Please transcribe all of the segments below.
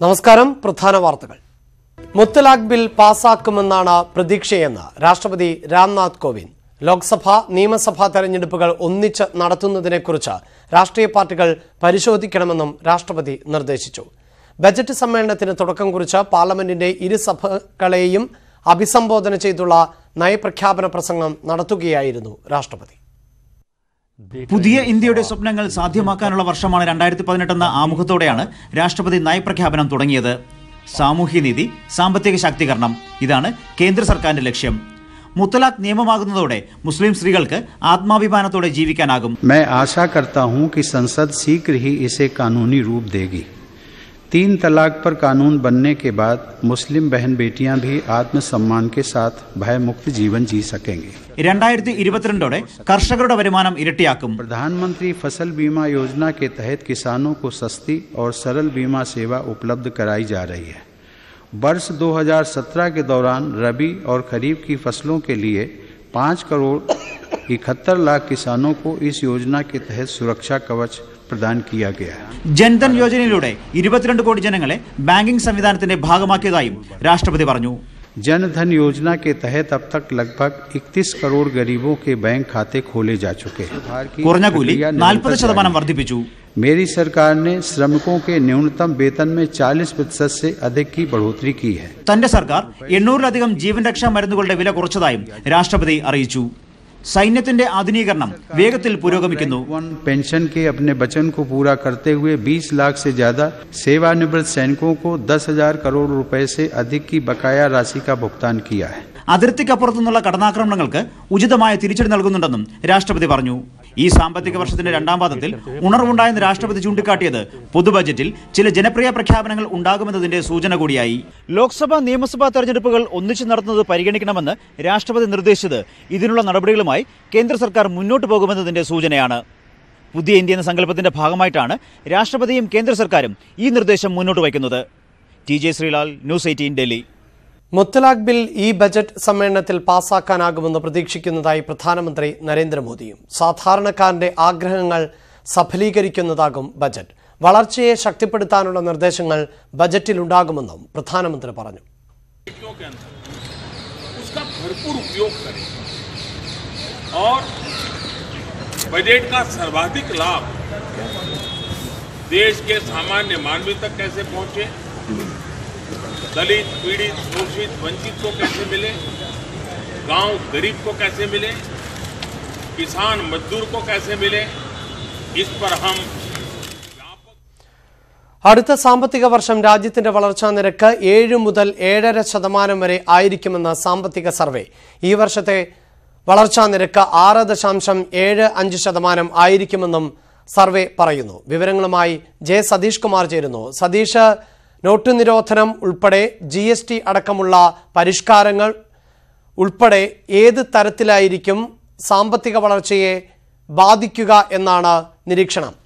നമസ്കാരം പ്രധാന വാർത്തകൾ മുത്തലാഖ് ബിൽ പാസാക്കുമെന്നാണ് പ്രതീക്ഷയെന്ന് രാഷ്ട്രപതി രാംനാഥ് കോവിന്ദ് ലോക്സഭ നിയമസഭാ തെരഞ്ഞെടുപ്പുകൾ ഒന്നിച്ച് നടത്തുന്നതിനെക്കുറിച്ച് രാഷ്ട്രീയ പാർട്ടികൾ പരിശോധിക്കണമെന്നും രാഷ്ട്രപതി നിർദ്ദേശിച്ചു ബജറ്റ് സമ്മേളനത്തിന് തുടക്കം കുറിച്ച് പാർലമെന്റിന്റെ ഇരുസഭകളെയും അഭിസംബോധന ചെയ്തുള്ള നയപ്രഖ്യാപന പ്രസംഗം നടത്തുകയായിരുന്നു രാഷ്ട്രപതി പുതിയ ഇന്ത്യയുടെ സ്വപ്നങ്ങൾ സാധ്യമാക്കാനുള്ള വർഷമാണ് രണ്ടായിരത്തി പതിനെട്ടെന്ന ആമുഖത്തോടെയാണ് രാഷ്ട്രപതി നയപ്രഖ്യാപനം തുടങ്ങിയത് സാമൂഹ്യനീതി സാമ്പത്തിക ശാക്തീകരണം ഇതാണ് കേന്ദ്ര സർക്കാരിന്റെ ലക്ഷ്യം മുത്തലാഖ് നിയമമാകുന്നതോടെ മുസ്ലിം സ്ത്രീകൾക്ക് ആത്മാഭിമാനത്തോടെ ജീവിക്കാനാകും मैं आशा करता हूं कि संसद शीघ्र ही इसे कानूनी रूप देगी तीन तलाक पर कानून बनने के बाद मुस्लिम बहन बेटियां भी आत्मसम्मान के साथ भयमुक्त जीवन जी सकेंगी രണ്ടായിരത്തി ഇരുപത്തിരണ്ടോടെ കർഷകരുടെ വരുമാനം ഇരട്ടിയാക്കും प्रधानमंत्री फसल बीमा योजना के तहत किसानों को सस्ती और सरल बीमा सेवा उपलब्ध कराई जा रही है वर्ष 2017 के दौरान रबी और खरीफ की फसलों के लिए पाँच करोड़ इकहत्तर लाख किसानों को इस योजना के तहत सुरक्षा कवच प्रदान किया गया है ജൻധൻ യോജനയിലൂടെ ഇരുപത്തിരണ്ട് കോടി ജനങ്ങളെ ബാങ്കിംഗ് സംവിധാനത്തിന്റെ ഭാഗമാക്കിയതായും രാഷ്ട്രപതി പറഞ്ഞു जन धन योजना के तहत अब तक लगभग 31 करोड़ गरीबों के बैंक खाते खोले जा चुके हैं കുറഞ്ഞ കൂലി प्रक्रिया നാൽപ്പത് निरंतर ശതമാനം जारी है। വർദ്ധിപ്പിച്ചു मेरी सरकार ने श्रमिकों के न्यूनतम वेतन में 40 प्रतिशत से अधिक की बढ़ोतरी की है തന്റെ സർക്കാർ എണ്ണൂറിലധികം ജീവൻ രക്ഷാ മരുന്നുകളുടെ വില കുറച്ചതായും രാഷ്ട്രപതി അറിയിച്ചു സൈന്യത്തിന്റെ ആധുനീകരണം വേഗത്തിൽ പുരോഗമിക്കുന്നു वन पेंशन के अपने वचन को पूरा करते हुए 20 लाख से ज्यादा सेवानिवृत्त सैनिकों को 10,000 करोड़ रुपए से अधिक की बकाया राशि का भुगतान किया है അതിർത്തിക്കപ്പുറത്തു നിന്നുള്ള കടന്നാക്രമണങ്ങൾക്ക് ഉചിതമായ തിരിച്ചടി നൽകുന്നുണ്ടെന്നും രാഷ്ട്രപതി പറഞ്ഞു ഈ സാമ്പത്തിക വർഷത്തിന്റെ രണ്ടാം പാദത്തിൽ ഉണർവുണ്ടായെന്ന് രാഷ്ട്രപതി ചൂണ്ടിക്കാട്ടിയത് പൊതുബജറ്റിൽ ചില ജനപ്രിയ പ്രഖ്യാപനങ്ങൾ ഉണ്ടാകുമെന്നതിന്റെ സൂചന കൂടിയായി ലോക്സഭാ നിയമസഭാ തെരഞ്ഞെടുപ്പുകൾ ഒന്നിച്ചു നടത്തുന്നത് പരിഗണിക്കണമെന്ന് രാഷ്ട്രപതി നിർദ്ദേശിച്ചത് ഇതിനുള്ള നടപടികളുമായി കേന്ദ്ര സർക്കാർ മുന്നോട്ട് പോകുമെന്നതിന്റെ സൂചനയാണ് പുതിയ ഇന്ത്യ എന്ന സങ്കല്പത്തിന്റെ ഭാഗമായിട്ടാണ് രാഷ്ട്രപതിയും കേന്ദ്ര സർക്കാരും ഈ നിർദ്ദേശം മുന്നോട്ട് വയ്ക്കുന്നത് T J Sreelal news eighteen Delhi മുത്തലാഖ് ബിൽ ഈ ബജറ്റ് സമ്മേളനത്തിൽ പാസാക്കാനാകുമെന്ന് പ്രതീക്ഷിക്കുന്നതായി പ്രധാനമന്ത്രി നരേന്ദ്രമോദിയും സാധാരണക്കാരന്റെ ആഗ്രഹങ്ങൾ സഫലീകരിക്കുന്നതാകും ബജറ്റ് വളർച്ചയെ ശക്തിപ്പെടുത്താനുള്ള നിർദ്ദേശങ്ങൾ ബജറ്റിലുണ്ടാകുമെന്നും പ്രധാനമന്ത്രി പറഞ്ഞു नीतियों के अंदर उसका भरपूर उपयोग करें और बजट का सर्वाधिक लाभ देश के सामान्य मानवी तक कैसे पहुंचे दलित पीड़ित शोषित वंचित को कैसे मिले गांव गरीब को कैसे मिले किसान मजदूर को कैसे मिले इस पर हम व्यापक അടുത്ത സാമ്പത്തിക വർഷം രാജ്യത്തിന്റെ വളർച്ചാ നിരക്ക് ഏഴ് മുതൽ ഏഴര ശതമാനം വരെ ആയിരിക്കുമെന്ന് സാമ്പത്തിക സർവേ ഈ വർഷത്തെ വളർച്ചാ നിരക്ക് ആറ് ദശാംശം ഏഴ് അഞ്ച് ശതമാനം ആയിരിക്കുമെന്നും സർവേ പറയുന്നു വിവരങ്ങളുമായി ജെ സതീഷ് കുമാർ ചേരുന്നു സതീഷ് നോട്ട് നിരോധനം ഉൾപ്പെടെ ജി എസ് ടി അടക്കമുള്ള പരിഷ്കാരങ്ങൾ ഉൾപ്പെടെ ഏത് തരത്തിലായിരിക്കും സാമ്പത്തിക വളർച്ചയെ ബാധിക്കുക എന്നാണ് നിരീക്ഷണം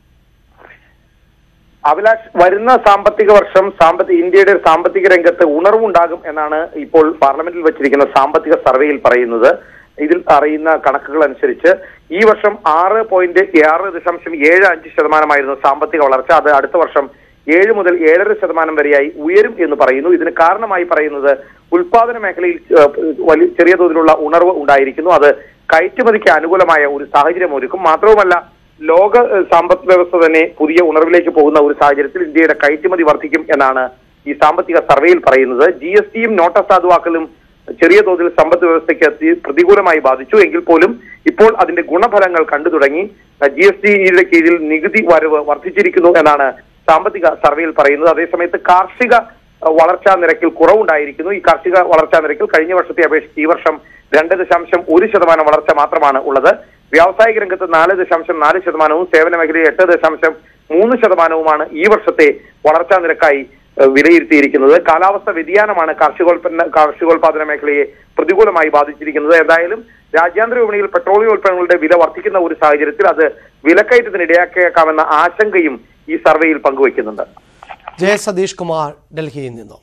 അഭിലാഷ് വരുന്ന സാമ്പത്തിക വർഷം സാമ്പത്തിക ഇന്ത്യയുടെ സാമ്പത്തിക രംഗത്ത് ഉണർവുണ്ടാകും എന്നാണ് ഇപ്പോൾ പാർലമെന്റിൽ വെച്ചിരിക്കുന്ന സാമ്പത്തിക സർവേയിൽ പറയുന്നത് ഇതിൽ അറിയുന്ന കണക്കുകൾ അനുസരിച്ച് ഈ വർഷം ആറ് പോയിന്റ് ആറ് ദശാംശം ഏഴ് അഞ്ച് ശതമാനമായിരുന്നു സാമ്പത്തിക വളർച്ച അത് അടുത്ത വർഷം ഏഴ് മുതൽ ഏഴര ശതമാനം വരെയായി ഉയരും എന്ന് പറയുന്നു ഇതിന് കാരണമായി പറയുന്നത് ഉൽപാദന മേഖലയിൽ ഏഹ്, വലിയ ചെറിയ തോതിലുള്ള ഉണർവ് ഉണ്ടായിരിക്കുന്നു അത് കയറ്റുമതിക്ക് അനുകൂലമായ ഒരു സാഹചര്യം ഒരുക്കും മാത്രവുമല്ല ലോക ഏഹ്, സമ്പദ് വ്യവസ്ഥ തന്നെ പുതിയ ഉണർവിലേക്ക് പോകുന്ന ഒരു സാഹചര്യത്തിൽ ഇന്ത്യയുടെ കയറ്റുമതി വർദ്ധിക്കും എന്നാണ് ഈ സാമ്പത്തിക സർവേയിൽ പറയുന്നത് ജി എസ് ടിയും നോട്ട് അസാധുവാക്കലും ചെറിയ തോതിൽ സമ്പദ് വ്യവസ്ഥയ്ക്ക് അതി- പ്രതികൂലമായി ബാധിച്ചു എങ്കിൽ പോലും ഇപ്പോൾ അതിന്റെ ഗുണഫലങ്ങൾ കണ്ടു തുടങ്ങി ജി എസ് ടിയുടെ കീഴിൽ നികുതി വരവ് വർദ്ധിച്ചിരിക്കുന്നു എന്നാണ് സാമ്പത്തിക സർവേയിൽ പറയുന്നത് അതേസമയത്ത് കാർഷിക അഹ്, വളർച്ചാ നിരക്കിൽ കുറവുണ്ടായിരിക്കുന്നു ഈ കാർഷിക വളർച്ചാ നിരക്കിൽ കഴിഞ്ഞ വർഷത്തെ അപേക്ഷിച്ച് ഈ വർഷം രണ്ട് ദശാംശം ഒരു ശതമാനം വളർച്ച മാത്രമാണ് ഉള്ളത് വ്യാവസായിക രംഗത്ത് നാല് ദശാംശം നാല് ശതമാനവും സേവന മേഖലയിൽ എട്ട് ദശാംശം മൂന്ന് ശതമാനവുമാണ് ഈ വർഷത്തെ വളർച്ചാ നിരക്കായി ഏഹ്, വിലയിരുത്തിയിരിക്കുന്നത് കാലാവസ്ഥ വ്യതിയാനമാണ് കാർഷികോൽപ്പന്ന കാർഷികോൽപാദന മേഖലയെ പ്രതികൂലമായി ബാധിച്ചിരിക്കുന്നത് എന്തായാലും രാജ്യാന്തര വിപണിയിൽ പെട്രോളിയോൽപ്പന്നങ്ങളുടെ വില വർദ്ധിക്കുന്ന ഒരു സാഹചര്യത്തിൽ അത് വിലക്കയറ്റത്തിന് ഇടയാക്കിയേക്കാമെന്ന ആശങ്കയും ഈ സർവേയിൽ പങ്കുവയ്ക്കുന്നുണ്ട് ജെ സതീഷ് കുമാർ ഡൽഹിയിൽ നിന്നും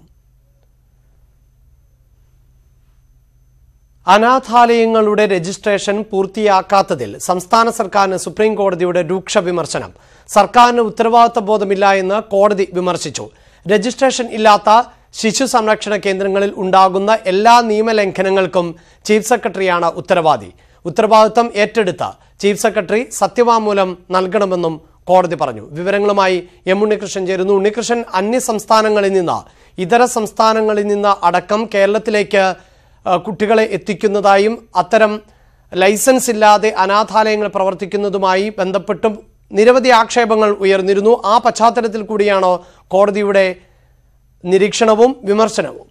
അനാഥാലയങ്ങളുടെ രജിസ്ട്രേഷൻ പൂർത്തിയാക്കാത്തതിൽ സംസ്ഥാന സർക്കാരിന് സുപ്രീം കോടതിയുടെ രൂക്ഷ വിമർശനം സർക്കാരിന് ഉത്തരവാദിത്ത ബോധമില്ല എന്ന് കോടതി വിമർശിച്ചു രജിസ്ട്രേഷൻ ഇല്ലാത്ത ശിശു സംരക്ഷണ കേന്ദ്രങ്ങളിൽ ഉണ്ടാകുന്ന എല്ലാ നിയമലംഘനങ്ങൾക്കും ചീഫ് സെക്രട്ടറിയാണ് ഉത്തരവാദി ഉത്തരവാദിത്തം ഏറ്റെടുത്ത ചീഫ് സെക്രട്ടറി സത്യവാങ്മൂലം നൽകണമെന്നും കോടതി പറഞ്ഞു വിവരങ്ങളുമായി എം ഉണ്ണികൃഷ്ണൻ ചേരുന്നു ഉണ്ണികൃഷ്ണൻ അന്യ സംസ്ഥാനങ്ങളിൽ നിന്ന് ഇതര സംസ്ഥാനങ്ങളിൽ നിന്ന് അടക്കം കേരളത്തിലേക്ക് ആ, കുട്ടികളെ എത്തിക്കുന്നതായും അത്തരം ലൈസൻസ് ഇല്ലാതെ അനാഥാലയങ്ങൾ പ്രവർത്തിക്കുന്നതുമായി ബന്ധപ്പെട്ടും നിരവധി ആക്ഷേപങ്ങൾ ഉയർന്നിരുന്നു ആ പശ്ചാത്തലത്തിൽ കൂടിയാണോ കോടതിയുടെ നിരീക്ഷണവും വിമർശനവും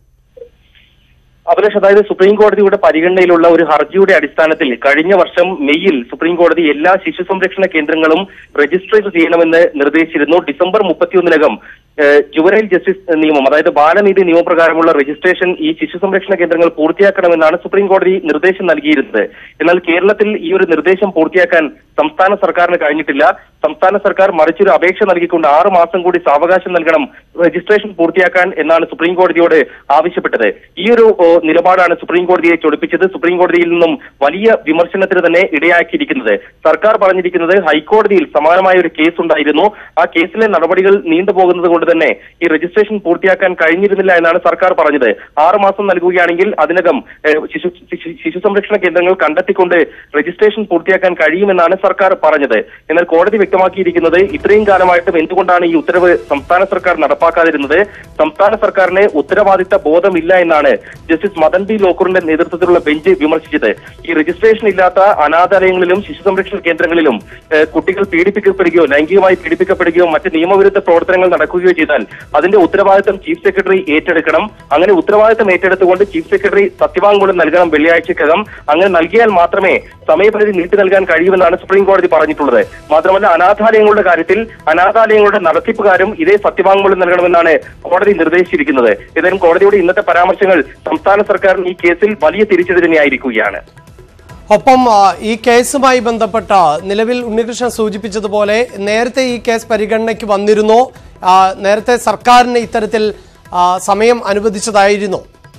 അഭിലാഷ് അതായത് സുപ്രീം കോടതിയുടെ പരിഗണനയിലുള്ള ഒരു ഹർജിയുടെ അടിസ്ഥാനത്തിൽ കഴിഞ്ഞ വർഷം മെയ്യിൽ സുപ്രീം കോടതി എല്ലാ ശിശു സംരക്ഷണ കേന്ദ്രങ്ങളും രജിസ്റ്റർ ചെയ്യണമെന്ന് നിർദ്ദേശിച്ചിരുന്നു ഡിസംബർ മുപ്പത്തിയൊന്നിനകം ജുവനൈൽ ജസ്റ്റിസ് നിയമം അതായത് ബാലനീതി നിയമപ്രകാരമുള്ള രജിസ്ട്രേഷൻ ഈ ശിശു സംരക്ഷണ കേന്ദ്രങ്ങൾ പൂർത്തിയാക്കണമെന്നാണ് സുപ്രീം കോടതി നിർദ്ദേശം നൽകിയിരുന്നത് എന്നാൽ കേരളത്തിൽ ഈ ഒരു നിർദ്ദേശം പൂർത്തിയാക്കാൻ സംസ്ഥാന സർക്കാരിന് കഴിഞ്ഞിട്ടില്ല സംസ്ഥാന സർക്കാർ മറിച്ചൊരു അപേക്ഷ നൽകിക്കൊണ്ട് ആറ് മാസം കൂടി സാവകാശം നൽകണം രജിസ്ട്രേഷൻ പൂർത്തിയാക്കാൻ എന്നാണ് സുപ്രീം കോടതിയോട് ആവശ്യപ്പെട്ടത് ഈ ഒരു ഓ, നിലപാടാണ് സുപ്രീം കോടതിയെ ചൊടിപ്പിച്ചത് സുപ്രീം കോടതിയിൽ നിന്നും വലിയ വിമർശനത്തിന് തന്നെ ഇടയാക്കിയിരിക്കുന്നത് സർക്കാർ പറഞ്ഞിരിക്കുന്നത് ഹൈക്കോടതിയിൽ സമാനമായ ഒരു കേസ് ഉണ്ടായിരുന്നു ആ കേസിലെ നടപടികൾ നീണ്ടുപോകുന്നത് കൊണ്ട് തന്നെ ഈ രജിസ്ട്രേഷൻ പൂർത്തിയാക്കാൻ കഴിഞ്ഞിരുന്നില്ല എന്നാണ് സർക്കാർ പറഞ്ഞത് ആറ് മാസം നൽകുകയാണെങ്കിൽ അതിനകം ഏഹ്, ശിശു ശിശു- ശിശു സംരക്ഷണ കേന്ദ്രങ്ങൾ കണ്ടെത്തിക്കൊണ്ട് രജിസ്ട്രേഷൻ പൂർത്തിയാക്കാൻ കഴിയുമെന്നാണ് സർക്കാർ പറഞ്ഞത് എന്നാൽ കോടതി വ്യക്തമാക്കിയിരിക്കുന്നത് ഇത്രയും കാലമായിട്ടും എന്തുകൊണ്ടാണ് ഈ ഉത്തരവ് സംസ്ഥാന സർക്കാർ നടപ്പാക്കാതിരുന്നത് സംസ്ഥാന സർക്കാരിന് ഉത്തരവാദിത്ത ബോധമില്ല എന്നാണ് ജസ്റ്റിസ് മദൻ ബി ലോക്കൂറിന്റെ നേതൃത്വത്തിലുള്ള ബെഞ്ച് വിമർശിച്ചത് ഈ രജിസ്ട്രേഷൻ ഇല്ലാത്ത അനാഥാലയങ്ങളിലും ശിശു സംരക്ഷണ കേന്ദ്രങ്ങളിലും ഏഹ്, കുട്ടികൾ പീഡിപ്പിക്കപ്പെടുകയോ ലൈംഗികമായി പീഡിപ്പിക്കപ്പെടുകയോ മറ്റ് നിയമവിരുദ്ധ പ്രവർത്തനങ്ങൾ നടക്കുകയോ ചെയ്താൽ അതിന്റെ ഉത്തരവാദിത്തം ചീഫ് സെക്രട്ടറി ഏറ്റെടുക്കണം അങ്ങനെ ഉത്തരവാദിത്തം ഏറ്റെടുത്തുകൊണ്ട് ചീഫ് സെക്രട്ടറി സത്യവാങ്മൂലം നൽകണം വെള്ളിയാഴ്ചക്കകം അങ്ങനെ നൽകിയാൽ മാത്രമേ സമയപരിധി നീട്ടി നൽകാൻ കഴിയുമെന്നാണ് സുപ്രീം കോടതി പറഞ്ഞിട്ടുള്ളത് മാത്രമല്ല അനാഥാലയങ്ങളുടെ കാര്യത്തിൽ അനാഥാലയങ്ങളുടെ നടത്തിപ്പുകാരും ഇതേ സത്യവാങ്മൂലം നൽകണമെന്നാണ് കോടതി നിർദ്ദേശിച്ചിരിക്കുന്നത് ഏതായാലും കോടതിയുടെ ഇന്നത്തെ പരാമർശങ്ങൾ സംസ്ഥാന സർക്കാരിന് ഈ കേസിൽ വലിയ തിരിച്ചടിതന്നെയായിരിക്കുകയാണ് ഒപ്പം ആ, ഈ കേസുമായി ബന്ധപ്പെട്ട നിലവിൽ ഉണ്ണികൃഷ്ണൻ സൂചിപ്പിച്ചതുപോലെ നേരത്തെ ഈ കേസ് പരിഗണനയ്ക്ക് വന്നിരുന്നോ ആ, നേരത്തെ സർക്കാരിന് ഇത്തരത്തിൽ ആ, സമയം അനുവദിച്ചതായിരുന്നോ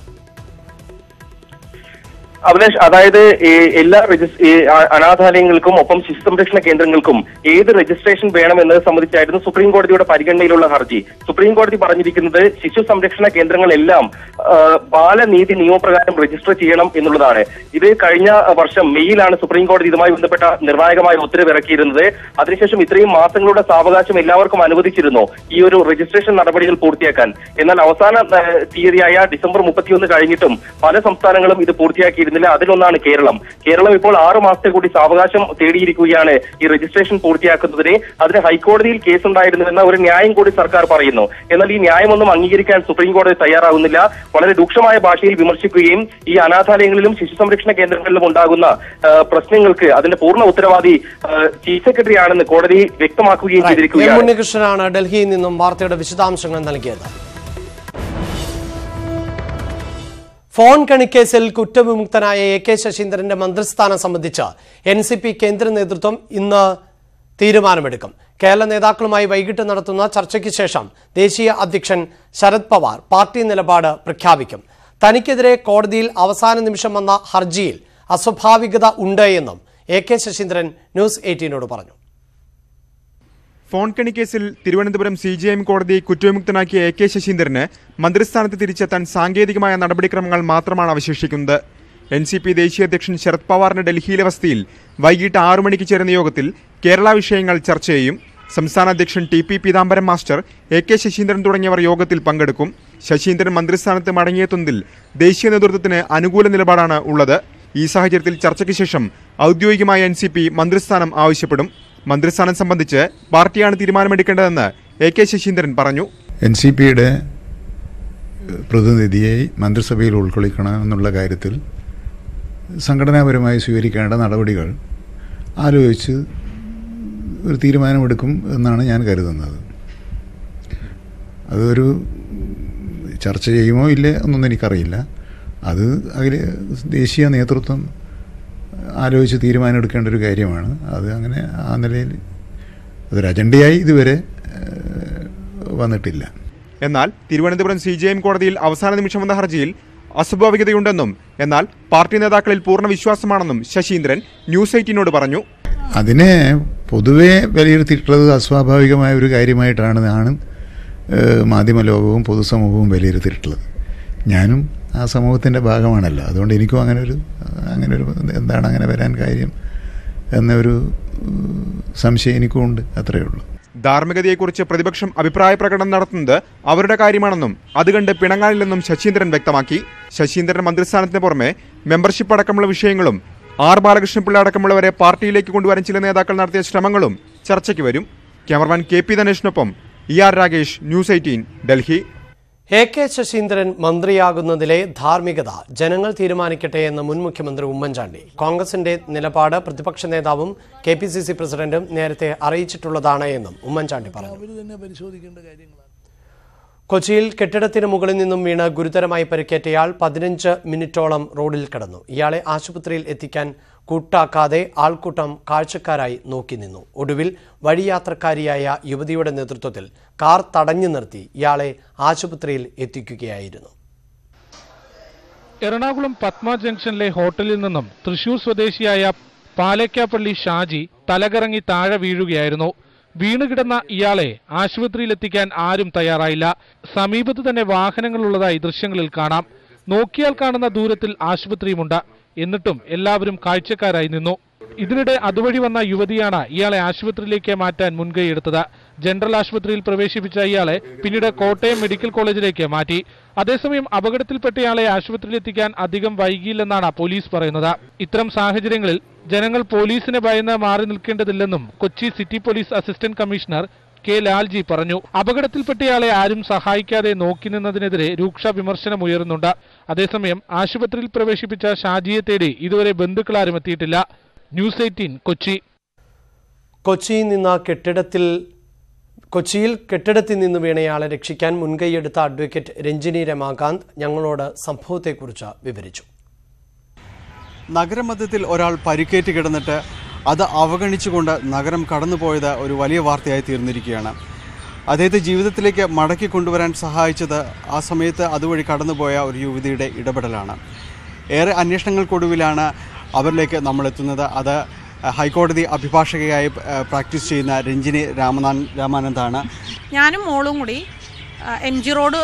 അഭിലാഷ് അതായത് ഈ എല്ലാ രജിസ്- ഈ അ- അനാഥാലയങ്ങൾക്കും ഒപ്പം ശിശു സംരക്ഷണ കേന്ദ്രങ്ങൾക്കും ഏത് രജിസ്ട്രേഷൻ വേണമെന്നത് സംബന്ധിച്ചായിരുന്നു സുപ്രീം കോടതിയുടെ പരിഗണനയിലുള്ള ഹർജി സുപ്രീം കോടതി പറഞ്ഞിരിക്കുന്നത് ശിശു സംരക്ഷണ കേന്ദ്രങ്ങളെല്ലാം ആ, ബാലനീതി നിയമപ്രകാരം രജിസ്റ്റർ ചെയ്യണം എന്നുള്ളതാണ് ഇത് കഴിഞ്ഞ വർഷം മെയ്യിലാണ് സുപ്രീം കോടതി ഇതുമായി ബന്ധപ്പെട്ട നിർണായകമായ ഉത്തരവ് ഇറക്കിയിരുന്നത് അതിനുശേഷം ഇത്രയും മാസങ്ങളുടെ സാവകാശം എല്ലാവർക്കും അനുവദിച്ചിരുന്നു ഈ ഒരു രജിസ്ട്രേഷൻ നടപടികൾ പൂർത്തിയാക്കാൻ എന്നാൽ അവസാന ആ, തീയതിയായ ഡിസംബർ മുപ്പത്തിയൊന്ന് കഴിഞ്ഞിട്ടും പല സംസ്ഥാനങ്ങളും ഇത് പൂർത്തിയാക്കിയിരുന്നില്ല അതിലൊന്നാണ് കേരളം കേരളം ഇപ്പോൾ ആറു മാസത്തെ കൂടി സാവകാശം തേടിയിരിക്കുകയാണ് ഈ രജിസ്ട്രേഷൻ പൂർത്തിയാക്കുന്നതിന് അതിന് ഹൈക്കോടതിയിൽ കേസുണ്ടായിരുന്നുവെന്ന ഒരു ന്യായം കൂടി സർക്കാർ പറയുന്നു എന്നാൽ ഈ ന്യായമൊന്നും അംഗീകരിക്കാൻ സുപ്രീം കോടതി തയ്യാറാവുന്നില്ല വളരെ രൂക്ഷമായ ഭാഷയിൽ വിമർശിക്കുകയും ഈ അനാഥാലയങ്ങളിലും ശിശു സംരക്ഷണ കേന്ദ്രങ്ങളിലും ഉണ്ടാകുന്ന ആ, പ്രശ്നങ്ങൾക്ക് അതിന്റെ പൂർണ്ണ ഉത്തരവാദി ആ, ചീഫ് സെക്രട്ടറി ആണെന്ന് കോടതി വ്യക്തമാക്കുകയും എം ചെയ്തിരിക്കുകയാണ് ഉണ്ണികൃഷ്ണനാണ് ഡൽഹിയിൽ നിന്നും വാർത്തയുടെ വിശദാംശങ്ങൾ നൽകിയത് ഫോൺ കണിക്കേസിൽ കുറ്റവിമുക്തനായ എ കെ ശശീന്ദ്രന്റെ മന്ത്രിസ്ഥാനം സംബന്ധിച്ച് എൻ സി പി കേന്ദ്ര നേതൃത്വം ഇന്ന് തീരുമാനമെടുക്കും കേരള നേതാക്കളുമായി വൈകിട്ട് നടത്തുന്ന ചർച്ചയ്ക്ക് ശേഷം ദേശീയ അധ്യക്ഷൻ ശരത് പവാർ പാർട്ടി നിലപാട് പ്രഖ്യാപിക്കും തനിക്കെതിരെ കോടതിയിൽ അവസാന നിമിഷം വന്ന ഹർജിയിൽ അസ്വാഭാവികത ഉണ്ട് എന്നും എ കെ ശശീന്ദ്രൻ ന്യൂസ് എയ്റ്റീനോട് പറഞ്ഞു ഫോൺ കണി കേസിൽ തിരുവനന്തപുരം സി ജി എം കോടതി കുറ്റവിമുക്തനാക്കിയ എ കെ ശശീന്ദ്രന് മന്ത്രിസ്ഥാനത്ത് തിരിച്ചെത്താൻ സാങ്കേതികമായ നടപടിക്രമങ്ങൾ മാത്രമാണ് അവശേഷിക്കുന്നത് എൻ സി പി ദേശീയ അധ്യക്ഷൻ ശരത് പവാറിന്റെ ഡൽഹിയിലെ വസതിയിൽ വൈകിട്ട് ആറു മണിക്ക് ചേരുന്ന യോഗത്തിൽ കേരള വിഷയങ്ങൾ ചർച്ച ചെയ്യും സംസ്ഥാന അധ്യക്ഷൻ T P Peethambaran master A K Saseendran തുടങ്ങിയവർ യോഗത്തിൽ പങ്കെടുക്കും ശശീന്ദ്രൻ മന്ത്രിസ്ഥാനത്ത് മടങ്ങിയെത്തുന്നതിൽ ദേശീയ നേതൃത്വത്തിന് അനുകൂല നിലപാടാണ് ഉള്ളത് ഈ സാഹചര്യത്തിൽ ചർച്ചയ്ക്ക് ശേഷം ഔദ്യോഗികമായ എൻ സി പി മന്ത്രിസ്ഥാനം ആവശ്യപ്പെടും മന്ത്രിസ്ഥാനം സംബന്ധിച്ച് പാർട്ടിയാണ് തീരുമാനമെടുക്കേണ്ടതെന്ന് എ കെ ശശീന്ദ്രൻ പറഞ്ഞു എൻ സി പിയുടെ പ്രതിനിധിയെ മന്ത്രിസഭയിൽ ഉൾക്കൊള്ളിക്കണം എന്നുള്ള കാര്യത്തിൽ സംഘടനാപരമായി സ്വീകരിക്കേണ്ട നടപടികൾ ആലോചിച്ച് ഒരു തീരുമാനമെടുക്കും എന്നാണ് ഞാൻ കരുതുന്നത് അതൊരു ചർച്ച ചെയ്യുമോ ഇല്ലേ എന്നൊന്നും എനിക്കറിയില്ല അത് അതിൽ ദേശീയ നേതൃത്വം ആലോചിച്ച് തീരുമാനമെടുക്കേണ്ട ഒരു കാര്യമാണ് അത് അങ്ങനെ ആ നിലയിൽ അതൊരു അജണ്ടയായി ഇതുവരെ ഏഹ്, വന്നിട്ടില്ല എന്നാൽ തിരുവനന്തപുരം സി ജെ എം കോടതിയിൽ അവസാന നിമിഷം വന്ന ഹർജിയിൽ അസ്വാഭാവികതയുണ്ടെന്നും എന്നാൽ പാർട്ടി നേതാക്കളിൽ പൂർണ്ണ വിശ്വാസമാണെന്നും ശശീന്ദ്രൻ ന്യൂസ് എയ്റ്റീനോട് പറഞ്ഞു അതിനെ പൊതുവെ വിലയിരുത്തിയിട്ടുള്ളത് അസ്വാഭാവികമായ ഒരു കാര്യമായിട്ടാണ് ആണ് ഏഹ്, മാധ്യമലോകവും പൊതുസമൂഹവും വിലയിരുത്തിയിട്ടുള്ളത് ഞാനും ആ സമൂഹത്തിൻ്റെ ഭാഗമാണല്ലോ അതുകൊണ്ട് എനിക്കും അങ്ങനെ ഒരു അങ്ങനെ ഒരു എന്താണ് അങ്ങനെ വരാൻ കാര്യം എന്നൊരു ഏഹ്, സംശയം എനിക്കും ഉണ്ട് അത്രയേ ഉള്ളൂ ധാർമ്മികതയെക്കുറിച്ച് പ്രതിപക്ഷം അഭിപ്രായ പ്രകടനം നടത്തുന്നത് അവരുടെ കാര്യമാണെന്നും അത് കണ്ട് പിണങ്ങാനില്ലെന്നും ശശീന്ദ്രൻ വ്യക്തമാക്കി ശശീന്ദ്രൻ മന്ത്രിസ്ഥാനത്തിന് പുറമെ മെമ്പർഷിപ്പ് അടക്കമുള്ള വിഷയങ്ങളും ആർ ബാലകൃഷ്ണപിള്ള അടക്കമുള്ളവരെ പാർട്ടിയിലേക്ക് കൊണ്ടുവരാൻ ചില നേതാക്കൾ നടത്തിയ ശ്രമങ്ങളും ചർച്ചയ്ക്ക് വരും ക്യാമറമാൻ കെ പി ധനേഷിനൊപ്പം E R Ragesh news eighteen Delhi A K Saseendran മന്ത്രിയാകുന്നതിലെ ധാർമ്മികത ജനങ്ങൾ തീരുമാനിക്കട്ടെ എന്ന് മുൻ മുഖ്യമന്ത്രി ഉമ്മൻചാണ്ടി കോൺഗ്രസിന്റെ നിലപാട് പ്രതിപക്ഷ നേതാവും കെ പി സി സി പ്രസിഡന്റും നേരത്തെ അറിയിച്ചിട്ടുള്ളതാണ് എന്നും ഉമ്മൻചാണ്ടി പറഞ്ഞു കൊച്ചിയിൽ കെട്ടിടത്തിന് മുകളിൽ നിന്നും വീണ് ഗുരുതരമായി പരിക്കേറ്റയാൾ പതിനഞ്ച് മിനിറ്റോളം റോഡിൽ കിടന്നു ഇയാളെ ആശുപത്രിയിൽ എത്തിക്കാൻ കൂട്ടാക്കാതെ ആൾക്കൂട്ടം കാഴ്ചക്കാരായി നോക്കി നിന്നു ഒടുവിൽ വഴിയാത്രക്കാരിയായ യുവതിയുടെ നേതൃത്വത്തിൽ കാർ തടഞ്ഞു നിർത്തി ഇയാളെ ആശുപത്രിയിൽ എത്തിക്കുകയായിരുന്നു എറണാകുളം പത്മ ജംഗ്ഷനിലെ ഹോട്ടലിൽ നിന്നും തൃശൂർ സ്വദേശിയായ പാലക്കാപ്പള്ളി ഷാജി തലകറങ്ങി താഴെ വീഴുകയായിരുന്നു വീണുകിടന്ന ഇയാളെ ആശുപത്രിയിലെത്തിക്കാൻ ആരും തയ്യാറായില്ല സമീപത്ത് തന്നെ വാഹനങ്ങളുള്ളതായി ദൃശ്യങ്ങളിൽ കാണാം നോക്കിയാൽ കാണുന്ന ദൂരത്തിൽ ആശുപത്രിയുമുണ്ട് എന്നിട്ടും എല്ലാവരും കാഴ്ചക്കാരായി നിന്നു ഇതിനിടെ അതുവഴി വന്ന യുവതിയാണ് ഇയാളെ ആശുപത്രിയിലേക്ക് മാറ്റാൻ മുൻകൈയെടുത്തത് ജനറൽ ആശുപത്രിയിൽ പ്രവേശിപ്പിച്ച ഇയാളെ പിന്നീട് കോട്ടയം മെഡിക്കൽ കോളേജിലേക്ക് മാറ്റി അതേസമയം അപകടത്തിൽപ്പെട്ടയാളെ ആശുപത്രിയിലെത്തിക്കാൻ അധികം വൈകിയില്ലെന്നാണ് പോലീസ് പറയുന്നത് ഇത്തരം സാഹചര്യങ്ങളിൽ ജനങ്ങൾ പോലീസിനെ ഭയന്ന് മാറി നിൽക്കേണ്ടതില്ലെന്നും Kochi city police assistant commissioner K Lalji പറഞ്ഞു അപകടത്തിൽപ്പെട്ടയാളെ ആരും സഹായിക്കാതെ നോക്കി നിന്നതിനെതിരെ രൂക്ഷ വിമർശനം ഉയരുന്നുണ്ട് അതേസമയം ആശുപത്രിയിൽ പ്രവേശിപ്പിച്ച ഷാജിയെ തേടി ഇതുവരെ ബന്ധുക്കളാരും എത്തിയിട്ടില്ല ന്യൂസ് എയ്റ്റീൻ കൊച്ചി കൊച്ചിയിൽ നിന്ന് കെട്ടിടത്തിൽ കൊച്ചിയിൽ കെട്ടിടത്തിൽ നിന്ന് വീണയാളെ രക്ഷിക്കാൻ മുൻകൈയെടുത്ത അഡ്വക്കേറ്റ് രഞ്ജിനി രമാകാന്ത് ഞങ്ങളോട് സംഭവത്തെക്കുറിച്ച് വിവരിച്ചു നഗരമധ്യത്തിൽ ഒരാൾ പരിക്കേറ്റ് കിടന്നിട്ട് അത് അവഗണിച്ചുകൊണ്ട് നഗരം കടന്നുപോയത് ഒരു വലിയ വാർത്തയായി തീർന്നിരിക്കുകയാണ് അദ്ദേഹത്തെ ജീവിതത്തിലേക്ക് മടക്കി കൊണ്ടുവരാൻ സഹായിച്ചത് ആ സമയത്ത് അതുവഴി കടന്നുപോയ ഒരു യുവതിയുടെ ഇടപെടലാണ് ഏറെ അന്വേഷണങ്ങൾക്കൊടുവിലാണ് അവരിലേക്ക് നമ്മൾ എത്തുന്നത് അത് ഹൈക്കോടതി അഭിഭാഷകയായി ഏഹ്, പ്രാക്ടീസ് ചെയ്യുന്ന രഞ്ജിനി രാമനാൻ രാമാനന്ദാണ് ഞാനും മോളും കൂടി M G road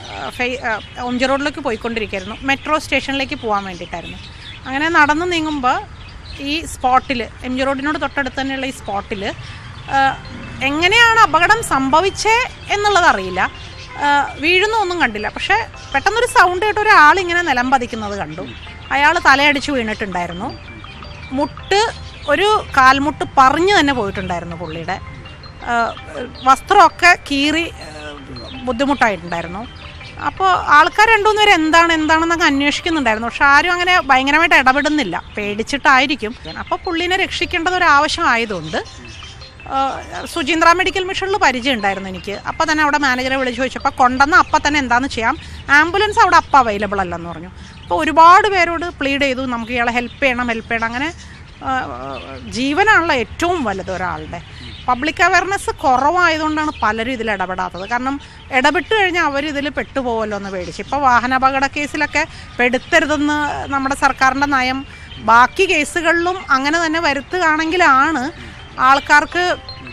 M G റോഡിലേക്ക് പോയിക്കൊണ്ടിരിക്കുകയായിരുന്നു മെട്രോ സ്റ്റേഷനിലേക്ക് പോകാൻ വേണ്ടിയിട്ടായിരുന്നു അങ്ങനെ നടന്നു നീങ്ങുമ്പോൾ ഈ സ്പോട്ടിൽ എം ജി റോഡിനോട് തൊട്ടടുത്ത് തന്നെയുള്ള ഈ സ്പോട്ടിൽ എങ്ങനെയാണ് അപകടം സംഭവിച്ചേ എന്നുള്ളത് അറിയില്ല ആ, വീഴുന്നൊന്നും കണ്ടില്ല പക്ഷേ പെട്ടെന്നൊരു സൗണ്ട് കേട്ട് ഒരാളിങ്ങനെ നിലം പതിക്കുന്നത് കണ്ടു അയാൾ തലയടിച്ച് വീണിട്ടുണ്ടായിരുന്നു മുട്ട് ഒരു കാൽമുട്ട് പറഞ്ഞു തന്നെ പോയിട്ടുണ്ടായിരുന്നു പുള്ളിയുടെ ആ, വസ്ത്രമൊക്കെ കീറി ആ, ബുദ്ധിമുട്ടായിട്ടുണ്ടായിരുന്നു അപ്പോൾ ആൾക്കാർ രണ്ടുമൂന്ന് പേര് എന്താണ് എന്താണെന്നൊക്കെ അന്വേഷിക്കുന്നുണ്ടായിരുന്നു പക്ഷെ ആരും അങ്ങനെ ഭയങ്കരമായിട്ട് ഇടപെടുന്നില്ല പേടിച്ചിട്ടായിരിക്കും അപ്പോൾ പുള്ളിനെ രക്ഷിക്കേണ്ടത് ഒരു ആവശ്യമായതുകൊണ്ട് ആ, സുചീന്ദ്ര മെഡിക്കൽ മിഷനിൽ പരിചയം ഉണ്ടായിരുന്നു എനിക്ക് അപ്പോൾ തന്നെ അവിടെ മാനേജറെ വിളിച്ച് ചോദിച്ചപ്പോൾ കൊണ്ടുവന്ന അപ്പം തന്നെ എന്താണെന്ന് ചെയ്യാം ആംബുലൻസ് അവിടെ അപ്പം അവൈലബിൾ അല്ലെന്ന് പറഞ്ഞു അപ്പോൾ ഒരുപാട് പേരോട് പ്ലീഡ് ചെയ്തു നമുക്ക് ഇയാളെ ഹെൽപ്പ് ചെയ്യണം ഹെൽപ്പ് ചെയ്യണം അങ്ങനെ ആ, ജീവനാണല്ലോ ഏറ്റവും വലുത് ഒരാളുടെ പബ്ലിക് അവയർനെസ് കുറവായതുകൊണ്ടാണ് പലരും ഇതിൽ ഇടപെടാത്തത് കാരണം ഇടപെട്ട് കഴിഞ്ഞാൽ അവർ ഇതിൽ പെട്ടുപോകുമല്ലോ എന്ന് പേടിച്ച് ഇപ്പോൾ വാഹനാപകട കേസിലൊക്കെ പെടുത്തരുതെന്ന് നമ്മുടെ സർക്കാരിൻ്റെ നയം ബാക്കി കേസുകളിലും അങ്ങനെ തന്നെ വരുത്തുകയാണെങ്കിലാണ് ആൾക്കാർക്ക്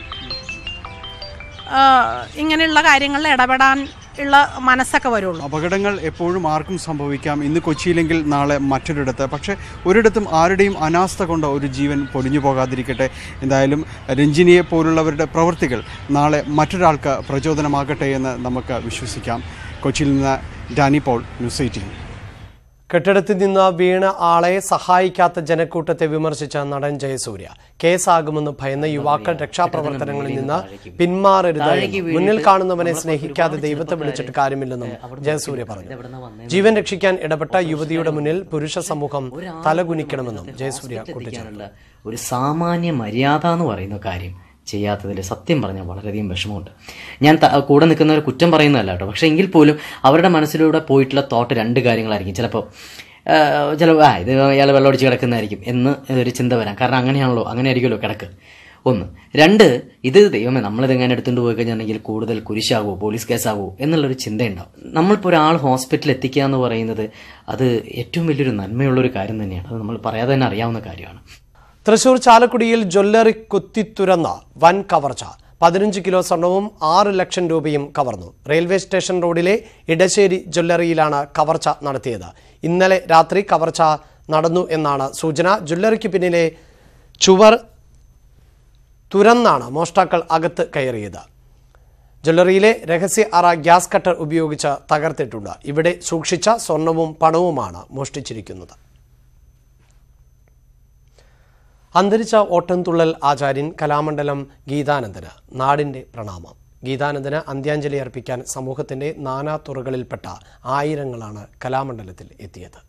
ആ, ഇങ്ങനെയുള്ള കാര്യങ്ങളിൽ ഇടപെടാൻ ഉള്ള മനസ്സൊക്കെ വരുള്ളൂ അപകടങ്ങൾ എപ്പോഴും ആർക്കും സംഭവിക്കാം ഇന്ന് കൊച്ചിയിലെങ്കിൽ നാളെ മറ്റൊരിടത്ത് പക്ഷേ ഒരിടത്തും ആരുടെയും അനാസ്ഥ കൊണ്ട് ഒരു ജീവൻ പൊലിഞ്ഞു പോകാതിരിക്കട്ടെ എന്തായാലും രഞ്ജിനിയെ പോലുള്ളവരുടെ പ്രവൃത്തികൾ നാളെ മറ്റൊരാൾക്ക് പ്രചോദനമാകട്ടെ എന്ന് നമുക്ക് വിശ്വസിക്കാം കൊച്ചിയിൽ നിന്ന് ഡാനി പോൾ ന്യൂസ് എയ്റ്റീൻ കെട്ടിടത്തിൽ നിന്ന് വീണ ആളെ സഹായിക്കാത്ത ജനക്കൂട്ടത്തെ വിമർശിച്ച നടൻ ജയസൂര്യ കേസാകുമെന്ന് ഭയന്ന യുവാക്കൾ രക്ഷാപ്രവർത്തനങ്ങളിൽ നിന്ന് പിന്മാറരുത് എന്നും മുന്നിൽ കാണുന്നവനെ സ്നേഹിക്കാതെ ദൈവത്തെ വിളിച്ചിട്ട് കാര്യമില്ലെന്നും ജയസൂര്യ പറഞ്ഞു ജീവൻ രക്ഷിക്കാൻ ഇടപെട്ട യുവതിയുടെ മുന്നിൽ പുരുഷ സമൂഹം തലകുനിക്കണമെന്നും ജയസൂര്യ കൂട്ടിച്ചേർത്തു ഒരു സാമാന്യ മര്യാദ എന്ന് പറയുന്ന കാര്യം ചെയ്യാത്തതിൽ സത്യം പറഞ്ഞാൽ വളരെയധികം വിഷമമുണ്ട് ഞാൻ ത- കൂടെ നിൽക്കുന്നവർ കുറ്റം പറയുന്നതല്ല കേട്ടോ പക്ഷേ എങ്കിൽ പോലും അവരുടെ മനസ്സിലൂടെ പോയിട്ടുള്ള തോട്ട് രണ്ട് കാര്യങ്ങളായിരിക്കും ചിലപ്പോൾ ചിലപ്പോൾ ആ ഇത് ഇയാൾ വെള്ളമടിച്ച് കിടക്കുന്നതായിരിക്കും എന്ന് ഒരു ചിന്ത വരാം കാരണം അങ്ങനെയാണല്ലോ അങ്ങനെ ആയിരിക്കുമല്ലോ കിടക്ക് ഒന്ന് രണ്ട് ഇത് ദൈവമേ നമ്മളിത് എങ്ങനെ എടുത്തുകൊണ്ട് പോയി കഴിഞ്ഞിട്ടുണ്ടെങ്കിൽ കൂടുതൽ കുരിശാകുമോ പോലീസ് കേസാകുമോ എന്നുള്ളൊരു ചിന്തയുണ്ടാവും നമ്മളിപ്പോൾ ഒരാൾ ഹോസ്പിറ്റലിൽ എത്തിക്കുക എന്ന് പറയുന്നത് അത് ഏറ്റവും വലിയൊരു നന്മയുള്ളൊരു കാര്യം തന്നെയാണ് അത് നമ്മൾ പറയാതെ തന്നെ അറിയാവുന്ന കാര്യമാണ് തൃശൂർ ചാലക്കുടിയിൽ ജ്വല്ലറി കുത്തിത്തുരന്ന വൻ കവർച്ച പതിനഞ്ച് കിലോ സ്വർണവും ആറ് ലക്ഷം രൂപയും കവർന്നു റെയിൽവേ സ്റ്റേഷൻ റോഡിലെ ഇടശ്ശേരി ജ്വല്ലറിയിലാണ് കവർച്ച നടത്തിയത് ഇന്നലെ രാത്രി കവർച്ച നടന്നു എന്നാണ് സൂചന ജ്വല്ലറിക്ക് പിന്നിലെ ചുവർ തുരന്നാണ് മോഷ്ടാക്കൾ അകത്ത് കയറിയത് ജ്വല്ലറിയിലെ രഹസ്യ അറ ഗ്യാസ് കട്ടർ ഉപയോഗിച്ച് തകർത്തിട്ടുണ്ട് ഇവിടെ സൂക്ഷിച്ച സ്വർണവും പണവുമാണ് മോഷ്ടിച്ചിരിക്കുന്നത് അന്തരിച്ച ഓട്ടംതുള്ളൽ ആചാര്യൻ കലാമണ്ഡലം ഗീതാനന്ദന് നാടിന്റെ പ്രണാമം ഗീതാനന്ദന് അന്ത്യാഞ്ജലി അർപ്പിക്കാൻ സമൂഹത്തിന്റെ നാനാ തുറകളിൽപ്പെട്ട ആയിരങ്ങളാണ് കലാമണ്ഡലത്തിൽ എത്തിയത്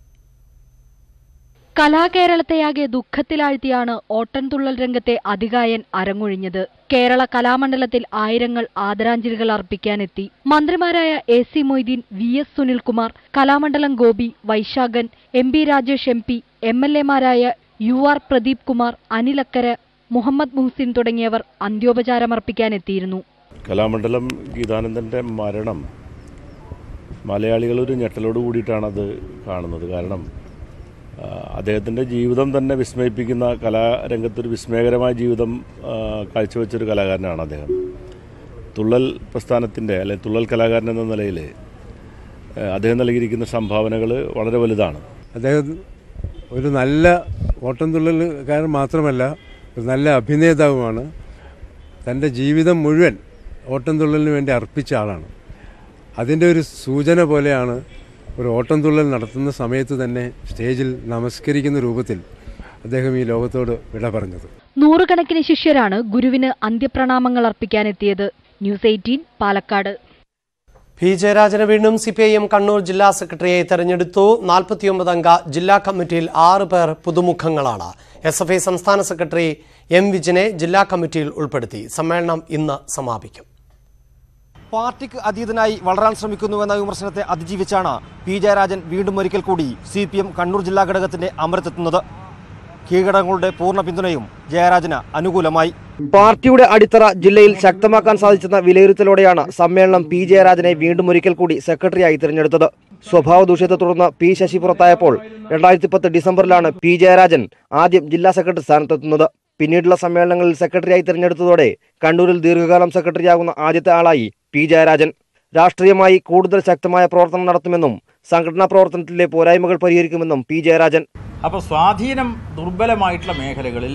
കലാകേരളത്തെയാകെ ദുഃഖത്തിലാഴ്ത്തിയാണ് ഓട്ടൻതുള്ളൽ രംഗത്തെ അതികായൻ അരങ്ങൊഴിഞ്ഞത് കേരള കലാമണ്ഡലത്തിൽ ആയിരങ്ങൾ ആദരാഞ്ജലികൾ അർപ്പിക്കാനെത്തി മന്ത്രിമാരായ A C Moideen V S Sunilkumar Kalamandalam Gopi Vaisakhan M P Rajesh M P M L എമാരായ യു ആർ പ്രദീപ് കുമാർ അനിലക്കര മുഹമ്മദ് മുഹ്സിൻ തുടങ്ങിയവർ അന്ത്യോപചാരമർപ്പിക്കാനെത്തിയിരുന്നു കലാമണ്ഡലം ഗീതാനന്ദൻ്റെ മരണം മലയാളികൾ ഒരു ഞെട്ടലോട് കൂടിയിട്ടാണത് കാണുന്നത് കാരണം ആ, അദ്ദേഹത്തിൻ്റെ ജീവിതം തന്നെ വിസ്മയിപ്പിക്കുന്ന കലാരംഗത്തൊരു വിസ്മയകരമായ ജീവിതം ആ, കാഴ്ചവെച്ചൊരു കലാകാരനാണ് അദ്ദേഹം തുള്ളൽ പ്രസ്ഥാനത്തിൻ്റെ അല്ലെങ്കിൽ തുള്ളൽ കലാകാരൻ എന്ന നിലയിൽ ആ, അദ്ദേഹം നൽകിയിരിക്കുന്ന സംഭാവനകൾ വളരെ വലുതാണ് അദ്ദേഹം ഒരു നല്ല ഓട്ടംതുള്ളലുകാരൻ മാത്രമല്ല ഒരു നല്ല അഭിനേതാവുമാണ് തൻ്റെ ജീവിതം മുഴുവൻ ഓട്ടംതുള്ളലിന് വേണ്ടി അർപ്പിച്ച ആളാണ് അതിൻ്റെ ഒരു സൂചന പോലെയാണ് ഒരു ഓട്ടംതുള്ളൽ നടത്തുന്ന സമയത്ത് തന്നെ സ്റ്റേജിൽ നമസ്കരിക്കുന്ന രൂപത്തിൽ അദ്ദേഹം ഈ ലോകത്തോട് വിട പറഞ്ഞത് നൂറുകണക്കിന് ശിഷ്യരാണ് ഗുരുവിന് അന്ത്യപ്രണാമങ്ങൾ അർപ്പിക്കാനെത്തിയത് ന്യൂസ് എയ്റ്റീൻ പാലക്കാട് പി ജയരാജനെ വീണ്ടും C P I M Kannur ജില്ലാ സെക്രട്ടറിയെ തെരഞ്ഞെടുത്തു നാൽപ്പത്തിയൊമ്പത് അംഗ ജില്ലാ കമ്മിറ്റിയിൽ ആറ് പേർ പുതുമുഖങ്ങളാണ് എസ് എഫ് ഐ സംസ്ഥാന സെക്രട്ടറി എം വിജിനെ ജില്ലാ കമ്മിറ്റിയിൽ ഉൾപ്പെടുത്തി സമ്മേളനം ഇന്ന് സമാപിക്കും പാർട്ടിക്ക് അതീതനായി വളരാൻ ശ്രമിക്കുന്നുവെന്ന വിമർശനത്തെ അതിജീവിച്ചാണ് പി ജയരാജൻ വീണ്ടും ഒരിക്കൽ കൂടി സി പി എം കണ്ണൂർ ജില്ലാ ഘടകത്തിന്റെ അമരത്തെത്തുന്നത് കീഴ്ഘടകങ്ങളുടെ പൂർണ്ണ പിന്തുണയും ജയരാജന് അനുകൂലമായി പാർട്ടിയുടെ അടിത്തറ ജില്ലയിൽ ശക്തമാക്കാൻ സാധിച്ചെന്ന വിലയിരുത്തലോടെയാണ് സമ്മേളനം പി ജയരാജനെ വീണ്ടും ഒരിക്കൽ കൂടി സെക്രട്ടറിയായി തിരഞ്ഞെടുത്തത് സ്വഭാവ ദൂഷ്യത്തെ തുടർന്ന് പി ശശി പുറത്തായപ്പോൾ രണ്ടായിരത്തി പത്ത് ഡിസംബറിലാണ് പി ജയരാജൻ ആദ്യം ജില്ലാ സെക്രട്ടറി സ്ഥാനത്തെത്തുന്നത് പിന്നീടുള്ള സമ്മേളനങ്ങളിൽ സെക്രട്ടറിയായി തിരഞ്ഞെടുത്തതോടെ കണ്ണൂരിൽ ദീർഘകാലം സെക്രട്ടറിയാകുന്ന ആദ്യത്തെ ആളായി പി ജയരാജൻ രാഷ്ട്രീയമായി കൂടുതൽ ശക്തമായ പ്രവർത്തനം നടത്തുമെന്നും സംഘടനാ പ്രവർത്തനത്തിലെ പോരായ്മകൾ പരിഹരിക്കുമെന്നും പി ജയരാജൻ അപ്പോൾ സ്വാധീനം ദുർബലമായിട്ടുള്ള മേഖലകളിൽ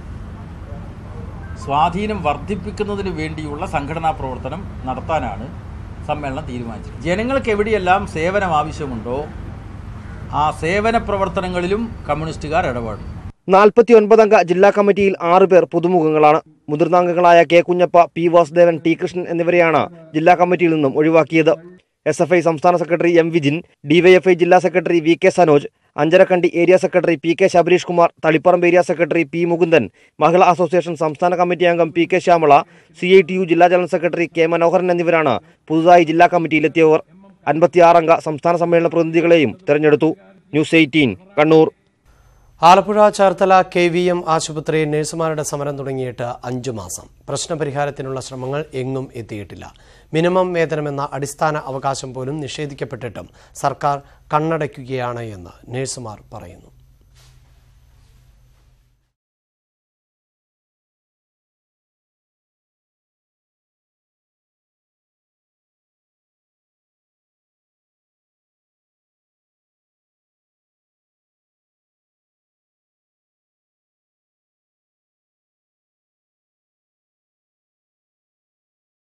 സ്വാധീനം വർദ്ധിപ്പിക്കുന്നതിന് വേണ്ടിയുള്ള സംഘടനാ പ്രവർത്തനം നടത്താനാണ് സമ്മേളനം തീരുമാനിച്ചത് ജനങ്ങൾക്ക് എവിടെയെല്ലാം സേവനം ആവശ്യമുണ്ടോ ആ സേവന പ്രവർത്തനങ്ങളിലും കമ്മ്യൂണിസ്റ്റുകാർ ഇടപെടും നാൽപ്പത്തി ഒൻപതംഗ ജില്ലാ കമ്മിറ്റിയിൽ ആറ് പേർ പുതുമുഖങ്ങളാണ് മുതിർന്ന അംഗങ്ങളായ K Kunhappa P Vasudevan T Krishnan എന്നിവരെയാണ് ജില്ലാ കമ്മിറ്റിയിൽ നിന്നും ഒഴിവാക്കിയത് എസ് എഫ് ഐ സംസ്ഥാന സെക്രട്ടറി എം വിജിൻ ഡിവൈഎഫ്ഐ ജില്ലാ secretary V K Sanoj Ancharakandy area secretary P K Shabareesh Kumar Taliparamba area secretary P Mukundan Mahila association സംസ്ഥാന കമ്മിറ്റി അംഗം P K Shyamala C I T U ജില്ലാ ജനറൽ സെക്രട്ടറി കെ മനോഹരൻ എന്നിവരാണ് പുതുതായി ജില്ലാ കമ്മിറ്റിയിലെത്തിയവർ അൻപത്തിയാറംഗ സംസ്ഥാന സമ്മേളന പ്രതിനിധികളെയും തെരഞ്ഞെടുത്തു news eighteen Kannur Alappuzha Cherthala K V M ആശുപത്രിയിൽ നഴ്സുമാരുടെ സമരം തുടങ്ങിയിട്ട് അഞ്ചു മാസം പ്രശ്നപരിഹാരത്തിനുള്ള ശ്രമങ്ങൾ എങ്ങും എത്തിയിട്ടില്ല മിനിമം വേതനമെന്ന അടിസ്ഥാന അവകാശം പോലും നിഷേധിക്കപ്പെട്ടിട്ടും സർക്കാർ കണ്ണടയ്ക്കുകയാണ് എന്ന് നഴ്സുമാർ പറയുന്നു